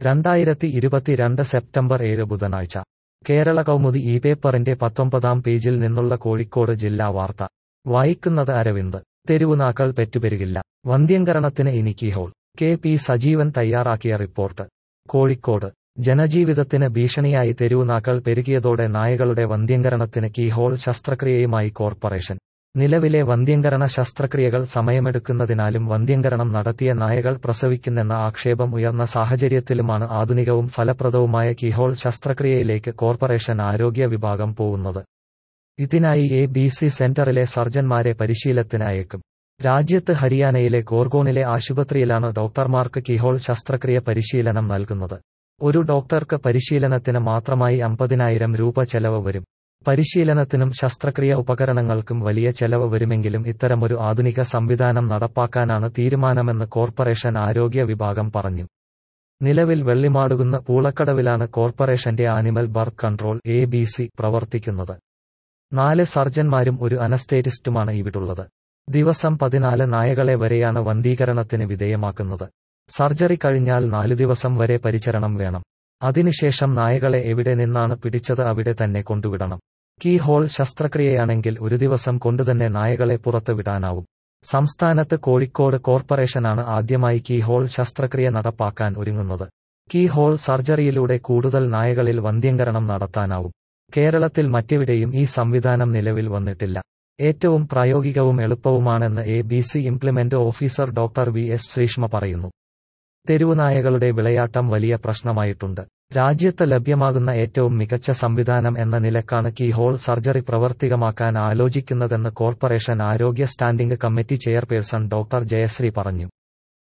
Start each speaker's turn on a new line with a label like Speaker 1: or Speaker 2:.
Speaker 1: രണ്ടായിരത്തി ഇരുപത്തിരണ്ട് സെപ്റ്റംബർ ഏഴ് ബുധനാഴ്ച കേരള കൗമുദി ഈ പേപ്പറിന്റെ പത്തൊമ്പതാം പേജിൽ നിന്നുള്ള കോഴിക്കോട് ജില്ലാ വാർത്ത വായിക്കുന്നത് അരവിന്ദ് തെരുവുനാക്കൾ പെറ്റുപെരുകില്ല വന്ധ്യംകരണത്തിന് ഇനി കീഹോൾ കെ പി സജീവൻ തയ്യാറാക്കിയ റിപ്പോർട്ട് കോഴിക്കോട് ജനജീവിതത്തിന് ഭീഷണിയായി തെരുവുനാക്കൾ പെരുകിയതോടെ നായകളുടെ വന്ധ്യംകരണത്തിന് കീഹോൾ ശസ്ത്രക്രിയയുമായി കോർപ്പറേഷൻ നിലവിലെ വന്ധ്യംകരണ ശസ്ത്രക്രിയകൾ സമയമെടുക്കുന്നതിനാലും വന്ധ്യംകരണം നടത്തിയ നായകൾ പ്രസവിക്കുന്നെന്ന ആക്ഷേപം ഉയർന്ന സാഹചര്യത്തിലുമാണ് ആധുനികവും ഫലപ്രദവുമായ കീഹോൾ ശസ്ത്രക്രിയയിലേക്ക് കോർപ്പറേഷൻ ആരോഗ്യ വിഭാഗം പോകുന്നത് ഇതിനായി എ ബി സി സെന്ററിലെ സർജൻമാരെ പരിശീലനത്തിന് അയക്കും രാജ്യത്ത് ഹരിയാനയിലെ ഗോർഗോണിലെ ആശുപത്രിയിലാണ് ഡോക്ടർമാർക്ക് കീഹോൾ ശസ്ത്രക്രിയ പരിശീലനം നൽകുന്നത് ഒരു ഡോക്ടർക്ക് പരിശീലനത്തിന് മാത്രമായി അമ്പതിനായിരം രൂപ ചെലവ് വരും പരിശീലനത്തിനും ശസ്ത്രക്രിയ ഉപകരണങ്ങൾക്കും വലിയ ചെലവ് വരുമെങ്കിലും ഇത്തരമൊരു ആധുനിക സംവിധാനം നടപ്പാക്കാനാണ് തീരുമാനമെന്ന് കോർപ്പറേഷൻ ആരോഗ്യ വിഭാഗം പറഞ്ഞു നിലവിൽ വെള്ളിമാടുകുന്ന പൂളക്കടവിലാണ് കോർപ്പറേഷന്റെ animal birth control A B C പ്രവർത്തിക്കുന്നത് നാല് സർജൻമാരും ഒരു അനസ്തേറ്റിസ്റ്റുമാണ് ഇവിടുള്ളത് ദിവസം പതിനാല് നായകളെ വരെയാണ് വന്ധീകരണത്തിന് വിധേയമാക്കുന്നത് സർജറി കഴിഞ്ഞാൽ നാലു ദിവസം വരെ പരിചരണം വേണം അതിനുശേഷം നായകളെ എവിടെ നിന്നാണ് പിടിച്ചത് അവിടെ തന്നെ കൊണ്ടുവിടണം കീ ഹോൾ ശസ്ത്രക്രിയയാണെങ്കിൽ ഒരു ദിവസം കൊണ്ടുതന്നെ നായകളെ പുറത്ത് വിടാനാവും സംസ്ഥാനത്ത് കോഴിക്കോട് കോർപ്പറേഷനാണ് ആദ്യമായി കീ ഹോൾ ശസ്ത്രക്രിയ നടപ്പാക്കാൻ ഒരുങ്ങുന്നത് കീ ഹോൾ സർജറിയിലൂടെ കൂടുതൽ നായകളിൽ വന്ധ്യംകരണം നടത്താനാവും കേരളത്തിൽ മറ്റെവിടെയും ഈ സംവിധാനം നിലവിൽ വന്നിട്ടില്ല ഏറ്റവും പ്രായോഗികവും എളുപ്പവുമാണെന്ന് A B C implement officer doctor V S Sreeshma പറയുന്നു തെരുവുനായകളുടെ വിളയാട്ടം വലിയ പ്രശ്നമായിട്ടുണ്ട് രാജ്യത്ത് ലഭ്യമാകുന്ന ഏറ്റവും മികച്ച സംവിധാനം എന്ന നിലക്കാണ് കീ ഹോൾ സർജറി പ്രവർത്തികമാക്കാൻ ആലോചിക്കുന്നതെന്ന് കോർപ്പറേഷൻ ആരോഗ്യ standing committee chairperson doctor Jayashree പറഞ്ഞു